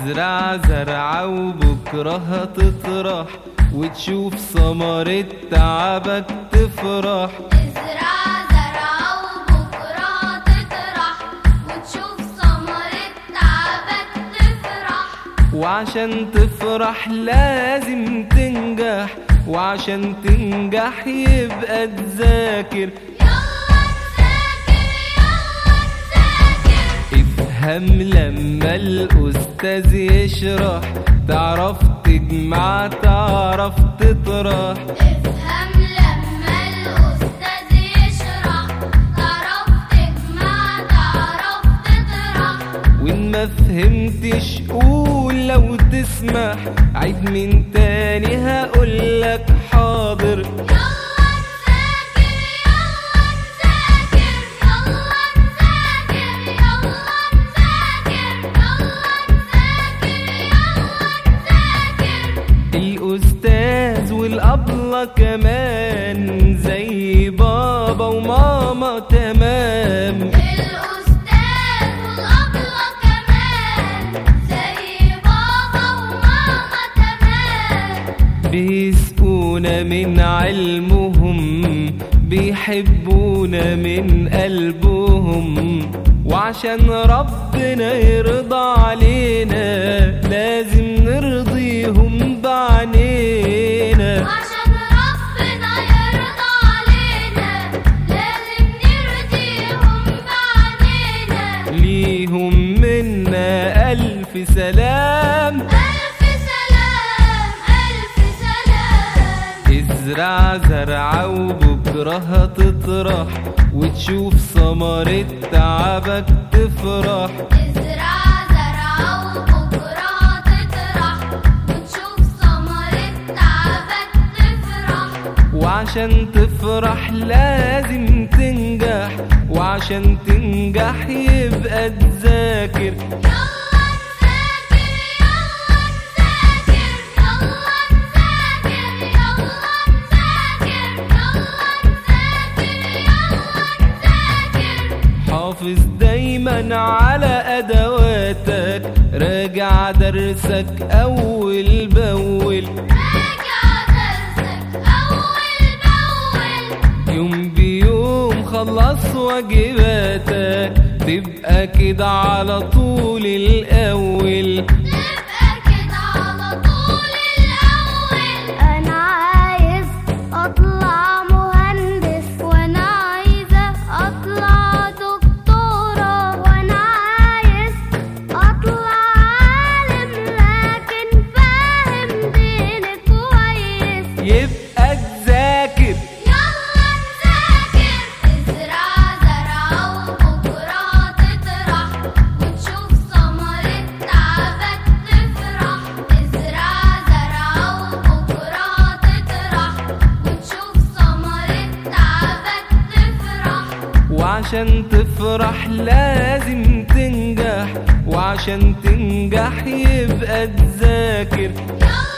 ازرع زرعة وبكرة هتطرح وتشوف ثمرة تعبك تفرح ازرع زرعة وبكرة تطرح وتشوف ثمرة تعبك تفرح وعشان تفرح لازم تنجح وعشان تنجح يبقى تذاكر يلا نذاكر يلا نذاكر افهم لما الأستاذ يشرح تعرف تجمع تعرف تطرح افهم لما الأستاذ يشرح تعرف تجمع تعرف تطرح وإن ما فهمتش قول لو تسمح عيد من تاني هقولك حاضر يلا نذاكر يلا نذاكر يلا نذاكر يلا نذاكر يلا نذاكر يلا نذاكر الأستاذ والأبلة كمان زي بابا وماما تمام الأستاذ والأبلة كمان زي بابا وماما تمام بيسقونا من علمهم بيحبونا من قلبهم وعشان ربنا يرضى علينا لازم نرضيهم بعنينا عشان ربنا يرضى علينا لازم نرضيهم بعنينا ليهم منا ألف سلام ألف سلام ألف سلام ازرع زرعة وبكرة هتطرح وتشوف ثمرة تعبك تفرح ازرع زرعة وبكرة تطرح وتشوف ثمرة تعبك تفرح وعشان تفرح لازم تنجح وعشان تنجح يبقى تذاكر يلا نذاكر يلا نذاكر يلا نذاكر يلا نذاكر يلا نذاكر يلا نذاكر حافظ دايما على أدواتك راجع درسك أول بأول راجع درسك أول بأول يوم بيوم خلص واجباتك تبقى كده على طول الأول تبقى كده على طول الأول أنا عايز أطلع مهندس وأنا عايزة أطلع دكتورة وأنا عايز أطلع عالم لكن فاهم ديني كويس يبقى تذاكر يلا نذاكر ازرع زرعة وبكرة تطرح وتشوف ثمرة تعبك تفرح ازرع زرعة وبكرة تطرح وتشوف ثمرة تعبك تفرح وعشان تفرح لازم تنجح وعشان تنجح يبقى تذاكر يلا